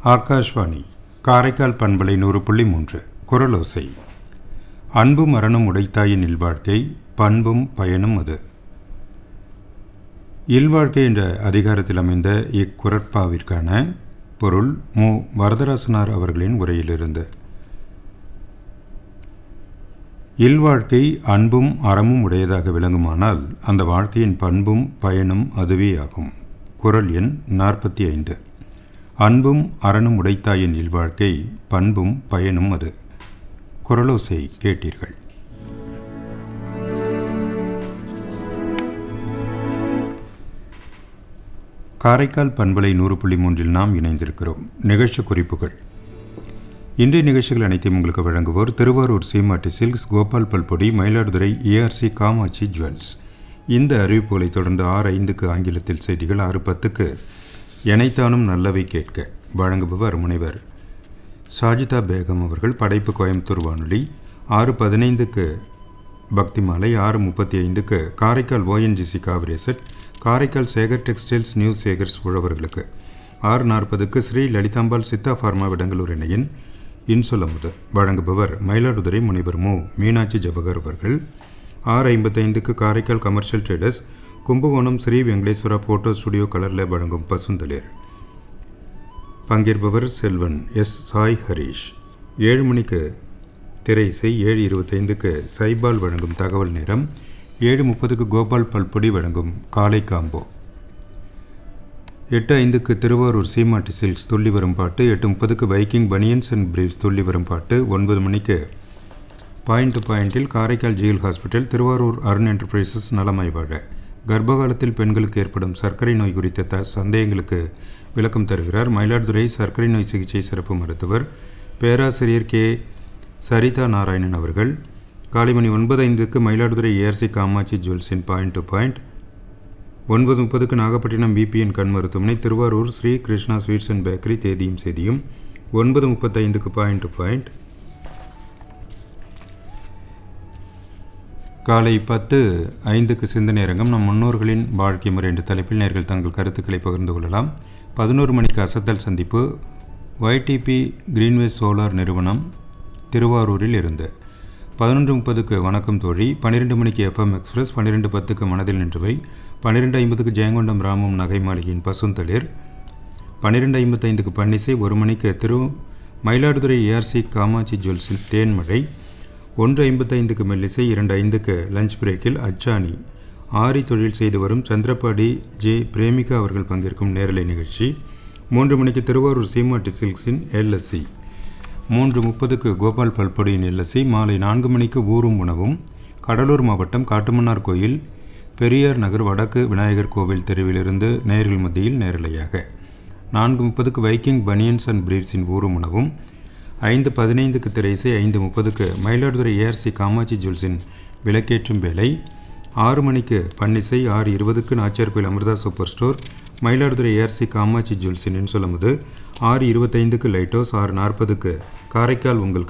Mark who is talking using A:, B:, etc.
A: ஆகாஷ்வாணி காரைக்கால் பண்பலை நூறு புள்ளி மூன்று குரலோசை அன்பு மரணம் உடைத்தாயின் இல்வாழ்க்கை பண்பும் பயனும் அது இல்வாழ்க்கை என்ற அதிகாரத்தில் அமைந்த இக்குரட்பாவிற்கான பொருள் மு வரதராசனார் அவர்களின் உரையிலிருந்து இல்வாழ்க்கை அன்பும் அறமும் உடையதாக விளங்குமானால் அந்த வாழ்க்கையின் பண்பும் பயனும் அதுவே ஆகும் குரல் எண் நாற்பத்தி ஐந்து அன்பும் அறனும் உடைத்தாயின் இல்வாழ்க்கை பண்பும் பயனும் அது குரலோசை கேட்டீர்கள் காரைக்கால் பண்பலை நூறு புள்ளி மூன்றில் நாம் இணைந்திருக்கிறோம் நிகழ்ச்சி குறிப்புகள் இன்றைய நிகழ்ச்சிகள் அனைத்தையும் உங்களுக்கு வழங்குவோர் திருவாரூர் சீமாட்டி சில்க்ஸ் கோபால் பல்பொடி மயிலாடுதுறை ஏஆர்சி காமாட்சி ஜுவல்ஸ் இந்த அறிவிப்புகளை தொடர்ந்து ஆறு ஐந்துக்கு ஆங்கிலத்தில் செய்திகள் ஆறு பத்துக்கு எனைத்தானும் நல்லவை கேட்க வழங்குபவர் முனைவர் ஷாஜிதா பேகம் அவர்கள் படைப்பு கோயம்புத்தூர் வானொலி ஆறு பதினைந்துக்கு பக்தி மாலை ஆறு முப்பத்தி ஐந்துக்கு Karaikal ONGC Kaveri set Karaikal Sekar textiles new Sekars உழவர்களுக்கு ஆறு நாற்பதுக்கு ஸ்ரீ லலிதாம்பாள் சித்தா ஃபார்மா விடங்களூர் இணையின் இன்சொலமுது வழங்குபவர் மயிலாடுதுறை முனைவர் மு மீனாட்சி ஜபகர் அவர்கள் ஆறு ஐம்பத்தைந்துக்கு Karaikal commercial traders Kumbakonam Sri Venkateswara photo studio கலரில் வழங்கும் பசுந்தளிர் பங்கேற்பவர் செல்வன் எஸ் சாய் ஹரீஷ் ஏழு மணிக்கு திரை இசை ஏழு இருபத்தைந்துக்கு சைபால் வழங்கும் தகவல் நேரம் ஏழு முப்பதுக்கு கோபால் பல்பொடி வழங்கும் காலை காம்போ எட்டு ஐந்துக்கு திருவாரூர் சீமாட்டி சில்க்ஸ் துள்ளி வரும் பாட்டு எட்டு முப்பதுக்கு வைக்கிங் பனியன்ஸ் அண்ட் பிரீவ்ஸ் துள்ளி வரும் பாட்டு ஒன்பது மணிக்கு பாயிண்ட் டு பாயிண்டில் Karaikal GL hospital Thiruvarur Arun enterprises நலமாய் வாழ கர்ப்பகாலத்தில் பெண்களுக்கு ஏற்படும் சர்க்கரை நோய் குறித்த த சந்தேகங்களுக்கு விளக்கம் தருகிறார் மயிலாடுதுறை சர்க்கரை நோய் சிகிச்சை சிறப்பு மருத்துவர் பேராசிரியர் கே சரிதா நாராயணன் அவர்கள் காலை மணி ஒன்பது ஐந்துக்கு மயிலாடுதுறை ஏஆர்சி காமாட்சி ஜுவல்ஸின் பாயிண்ட் டு பாயிண்ட் ஒன்பது முப்பதுக்கு நாகப்பட்டினம் பிபிஎன் கண் மருத்துவமனை Thiruvarur Sri Krishna sweets and bakery தேதியும் செய்தியும் ஒன்பது முப்பத்தைந்துக்கு பாயிண்ட் டு பாயிண்ட் காலை பத்து ஐந்துக்கு சிந்தனை அரங்கம் நம் முன்னோர்களின் வாழ்க்கை முறை என்ற தலைப்பில் நேர்கள் தங்கள் கருத்துக்களை பகிர்ந்து கொள்ளலாம் பதினோரு மணிக்கு அசத்தல் சந்திப்பு ஒய்டிபி கிரீன்வேஸ் சோலார் நிறுவனம் திருவாரூரில் இருந்து பதினொன்று முப்பதுக்கு வணக்கம் தோழி பன்னிரெண்டு மணிக்கு எஃப்எம் எக்ஸ்பிரஸ் பன்னிரெண்டு பத்துக்கு மனதில் நின்றவை பன்னிரெண்டு ஐம்பதுக்கு ஜெயங்கொண்டம் ராமம் நகை மாளிகையின் பசுந்தளிர் பன்னிரெண்டு ஐம்பத்தைந்துக்கு பன்னிசை ஒரு மணிக்கு திரு மயிலாடுதுறை ஏஆர்சி காமாட்சி ஜுவல்ஸில் தேன்மழை ஒன்று ஐம்பத்தைந்துக்கு மெல்லிசை இரண்டு ஐந்துக்கு லஞ்ச் பிரேக்கில் அச்சாணி ஆரி தொழில் செய்து வரும் சந்திரபாடி ஜே பிரேமிகா அவர்கள் பங்கேற்கும் நேரலை நிகழ்ச்சி மூன்று மணிக்கு திருவாரூர் சீமாட்டி சில்க்ஸின் எல்எஸ்சி மூன்று முப்பதுக்கு கோபால் பல்பொடியின் எல்எஸ்சி மாலை நான்கு மணிக்கு ஊரும் உணவும் கடலூர் மாவட்டம் காட்டுமன்னார் கோயில் பெரியார் நகர் வடக்கு விநாயகர் கோவில் தெருவிலிருந்து நேர்கள் மத்தியில் நேரலையாக நான்கு முப்பதுக்கு வைக்கிங் பனியன்ஸ் அண்ட் பிரீவ்ஸின் ஊரும் உணவும் ஐந்து பதினைந்துக்கு திரைசை ஐந்து முப்பதுக்கு மயிலாடுதுறை ஏஆர்சி காமாட்சி ஜுவல்ஸின் விளக்கேற்றும் வேலை ஆறு மணிக்கு பன்னிசை ஆறு இருபதுக்கு Nachiyarkoil Amirtha super store Mayiladuthurai ARC Kamatchi ஜுவல்ஸின் சொல்லும்போது ஆறு இருபத்தைந்துக்கு லைட் ஹவுஸ் ஆறு நாற்பதுக்கு காரைக்கால் உங்கள்